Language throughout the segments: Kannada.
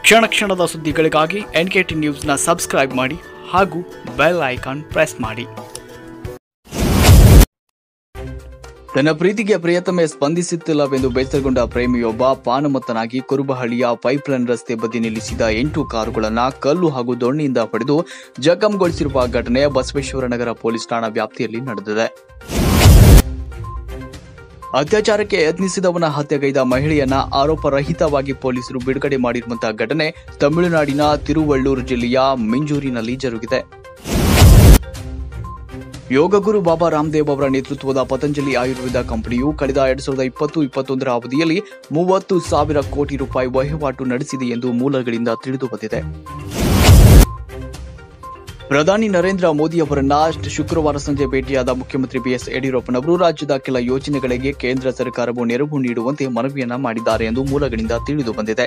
ಕ್ಷಣ ಕ್ಷಣದ ಸುದ್ದಿಗಳಿಗಾಗಿ ಎನ್ ಕೆ ಟಿ ನ್ಯೂಸ್ನ ಸಬ್ಸ್ಕ್ರೈಬ್ ಮಾಡಿ ಹಾಗೂ ಬೆಲ್ ಐಕಾನ್ ಪ್ರೆಸ್ ಮಾಡಿ ತನ್ನ ಪ್ರೀತಿಗೆ ಪ್ರಿಯತಮೆ ಸ್ಪಂದಿಸುತ್ತಿಲ್ಲವೆಂದು ಬೇಸರಗೊಂಡ ಪ್ರೇಮಿಯೊಬ್ಬ ಪಾನಮತ್ತನಾಗಿ ಕುರುಬಹಳ್ಳಿಯ ಪೈಪ್ಲೈನ್ ರಸ್ತೆ ಬದಿ ನಿಲ್ಲಿಸಿದ ಎಂಟು ಕಾರುಗಳನ್ನು ಕಲ್ಲು ಹಾಗೂ ದೋಣಿಯಿಂದ ಹೊಡೆದು ಜಖಂಗೊಳಿಸಿರುವ ಘಟನೆ ಬಸವೇಶ್ವರ ನಗರ ಪೊಲೀಸ್ ಠಾಣಾ ವ್ಯಾಪ್ತಿಯಲ್ಲಿ ನಡೆದಿದೆ ಅತ್ಯಾಚಾರಕ್ಕೆ ಯತ್ನಿಸಿದವನ ಹತ್ಯೆಗೈದ ಮಹಿಳೆಯನ್ನ ಆರೋಪರಹಿತವಾಗಿ ಪೊಲೀಸರು ಬಿಡುಗಡೆ ಮಾಡಿರುವಂತಹ ಘಟನೆ ತಮಿಳುನಾಡಿನ ತಿರುವಳ್ಳೂರು ಜಿಲ್ಲೆಯ ಮಿಂಜೂರಿನಲ್ಲಿ ಜರುಗಿದೆ ಯೋಗಗುರು ಬಾಬಾ ರಾಮದೇವ್ ಅವರ ನೇತೃತ್ವದ ಪತಂಜಲಿ ಆಯುರ್ವೇದ ಕಂಪನಿಯು ಕಳೆದ ಎರಡ್ ಸಾವಿರದ ಇಪ್ಪತ್ತು ಇಪ್ಪತ್ತೊಂದರ ಅವಧಿಯಲ್ಲಿ ಮೂವತ್ತು ಸಾವಿರ ಕೋಟಿ ರೂಪಾಯಿ ವಹಿವಾಟು ನಡೆಸಿದೆ ಎಂದು ಮೂಲಗಳಿಂದ ತಿಳಿದು ಬಂದಿದೆ ಪ್ರಧಾನಿ ನರೇಂದ್ರ ಮೋದಿ ಅವರನ್ನ ಶುಕ್ರವಾರ ಸಂಜೆ ಭೇಟಿಯಾದ ಮುಖ್ಯಮಂತ್ರಿ ಬಿಎಸ್ ಯಡಿಯೂರಪ್ಪನವರು ರಾಜ್ಯದ ಕೆಲ ಯೋಜನೆಗಳಿಗೆ ಕೇಂದ್ರ ಸರ್ಕಾರವು ನೆರವು ನೀಡುವಂತೆ ಮನವಿಯನ್ನ ಮಾಡಿದ್ದಾರೆ ಎಂದು ಮೂಲಗಳಿಂದ ತಿಳಿದು ಬಂದಿದೆ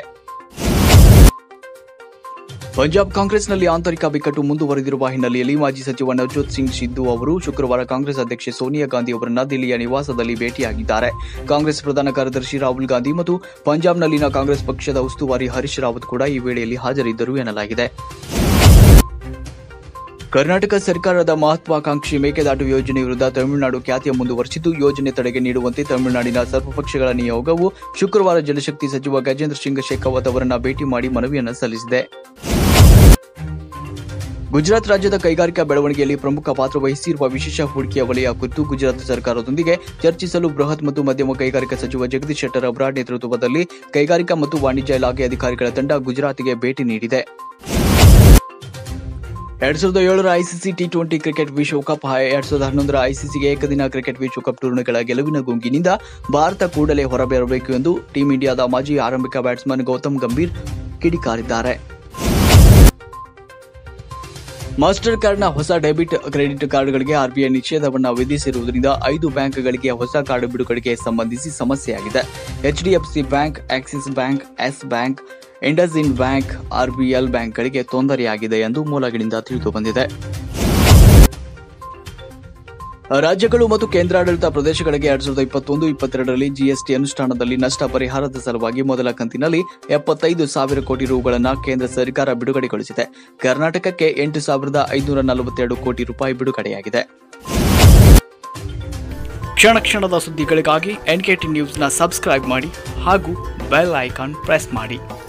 ಪಂಜಾಬ್ ಕಾಂಗ್ರೆಸ್ನಲ್ಲಿ ಆಂತರಿಕ ಬಿಕ್ಕಟ್ಟು ಮುಂದುವರೆದಿರುವ ಹಿನ್ನೆಲೆಯಲ್ಲಿ ಮಾಜಿ ಸಚಿವ ನವಜೋತ್ ಸಿಂಗ್ ಸಿದ್ದು ಅವರು ಶುಕ್ರವಾರ ಕಾಂಗ್ರೆಸ್ ಅಧ್ಯಕ್ಷೆ ಸೋನಿಯಾ ಗಾಂಧಿ ಅವರನ್ನ ದಿಲ್ಲಿಯ ನಿವಾಸದಲ್ಲಿ ಭೇಟಿಯಾಗಿದ್ದಾರೆ ಕಾಂಗ್ರೆಸ್ ಪ್ರಧಾನ ಕಾರ್ಯದರ್ಶಿ ರಾಹುಲ್ ಗಾಂಧಿ ಮತ್ತು ಪಂಜಾಬ್ನಲ್ಲಿನ ಕಾಂಗ್ರೆಸ್ ಪಕ್ಷದ ಉಸ್ತುವಾರಿ ಹರೀಶ್ ರಾವತ್ ಕೂಡ ಈ ವೇಳೆಯಲ್ಲಿ ಹಾಜರಿದ್ದರು ಎನ್ನಲಾಗಿದೆ ಕರ್ನಾಟಕ ಸರ್ಕಾರದ ಮಹತ್ವಾಕಾಂಕ್ಷಿ ಮೇಕೆದಾಟು ಯೋಜನೆ ವಿರುದ್ಧ ತಮಿಳುನಾಡು ಖ್ಯಾತಿಯ ಮುಂದುವರೆಸಿದ್ದು ಯೋಜನೆ ತಡೆಗೆ ನೀಡುವಂತೆ ತಮಿಳುನಾಡಿನ ಸರ್ವಪಕ್ಷಗಳ ನಿಯೋಗವು ಶುಕ್ರವಾರ ಜಲಶಕ್ತಿ ಸಚಿವ ಗಜೇಂದ್ರ ಸಿಂಗ್ ಶೇಖಾವತ್ ಅವರನ್ನ ಭೇಟಿ ಮಾಡಿ ಮನವಿಯನ್ನು ಸಲ್ಲಿಸಿದೆ ಗುಜರಾತ್ ರಾಜ್ಯದ ಕೈಗಾರಿಕಾ ಬೆಳವಣಿಗೆಯಲ್ಲಿ ಪ್ರಮುಖ ಪಾತ್ರ ವಹಿಸಿರುವ ವಿಶೇಷ ಹೂಡಿಕೆಯ ವಲಯ ಕುರಿತು ಗುಜರಾತ್ ಸರ್ಕಾರದೊಂದಿಗೆ ಚರ್ಚಿಸಲು ಬೃಹತ್ ಮತ್ತು ಮಧ್ಯಮ ಕೈಗಾರಿಕಾ ಸಚಿವ ಜಗದೀಶ್ ಶೆಟ್ಟರ್ ಅವರ ನೇತೃತ್ವದಲ್ಲಿ ಕೈಗಾರಿಕಾ ಮತ್ತು ವಾಣಿಜ್ಯ ಇಲಾಖೆ ಅಧಿಕಾರಿಗಳ ತಂಡ ಗುಜರಾತ್ಗೆ ಭೇಟಿ ನೀಡಿದೆ ಎರಡ್ ಸಾವಿರದ ಏಳರ ಐಸಿಸಿ ಟಿ ಟ್ವೆಂಟಿ ಕ್ರಿಕೆಟ್ ವಿಶ್ವಕಪ್ ಎರಡ್ ಸಾವಿರದ ಹನ್ನೊಂದರ ಐಸಿಸಿಗೆ ಏಕದಿನ ಕ್ರಿಕೆಟ್ ವಿಶ್ವಕಪ್ ಟೂರ್ನಿಗಳ ಗೆಲುವಿನ ಗುಂಗಿನಿಂದ ಭಾರತ ಕೂಡಲೇ ಹೊರಬರಬೇಕು ಎಂದು ಟೀಂ ಇಂಡಿಯಾದ ಮಾಜಿ ಆರಂಭಿಕ ಬ್ಯಾಟ್ಸ್ಮನ್ ಗೌತಮ್ ಗಂಭೀರ್ ಕಿಡಿಕಾರಿದ್ದಾರೆ ಮಾಸ್ಟರ್ ಕಾರ್ಡ್ನ ಹೊಸ ಡೆಬಿಟ್ ಕ್ರೆಡಿಟ್ ಕಾರ್ಡ್ಗಳಿಗೆ ಆರ್ಬಿಐ ನಿಷೇಧವನ್ನು ವಿಧಿಸಿರುವುದರಿಂದ ಐದು ಬ್ಯಾಂಕ್ಗಳಿಗೆ ಹೊಸ ಕಾರ್ಡ್ ಬಿಡುಗಡೆಗೆ ಸಂಬಂಧಿಸಿ ಸಮಸ್ಯೆಯಾಗಿದೆ HDFC bank Axis bank yes bank IndusInd bank RBL ಬ್ಯಾಂಕ್ಗಳಿಗೆ ತೊಂದರೆಯಾಗಿದೆ ಎಂದು ಮೂಲಗಳಿಂದ ತಿಳಿದು ಬಂದಿದೆ ರಾಜ್ಯಗಳು ಮತ್ತು ಕೇಂದ್ರಾಡಳಿತ ಪ್ರದೇಶಗಳಿಗೆ ಎರಡ್ ಸಾವಿರದ ಇಪ್ಪತ್ತೊಂದು ಇಪ್ಪತ್ತೆರಡರಲ್ಲಿ ಜಿಎಸ್ಟಿ ಅನುಷ್ಠಾನದಲ್ಲಿ ನಷ್ಟ ಪರಿಹಾರದ ಸಲುವಾಗಿ ಮೊದಲ ಕಂತಿನಲ್ಲಿ ಎಪ್ಪತ್ತೈದು ಸಾವಿರ ಕೋಟಿ ರೂಗಳನ್ನು ಕೇಂದ್ರ ಸರ್ಕಾರ ಬಿಡುಗಡೆಗೊಳಿಸಿದೆ ಕರ್ನಾಟಕಕ್ಕೆ ಎಂಟು ಸಾವಿರದ ಐನೂರ ನಲವತ್ತೆರಡು ಕೋಟಿ ರೂಪಾಯಿ ಬಿಡುಗಡೆಯಾಗಿದೆ ಕ್ಷಣ ಕ್ಷಣದ ಸುದ್ದಿಗಳಿಗಾಗಿ ಎನ್ ಕೆ ಟಿ ನ್ಯೂಸ್ನ ಸಬ್ಸ್ಕ್ರೈಬ್ ಮಾಡಿ ಹಾಗೂ ಬೆಲ್ ಐಕಾನ್ ಪ್ರೆಸ್ ಮಾಡಿ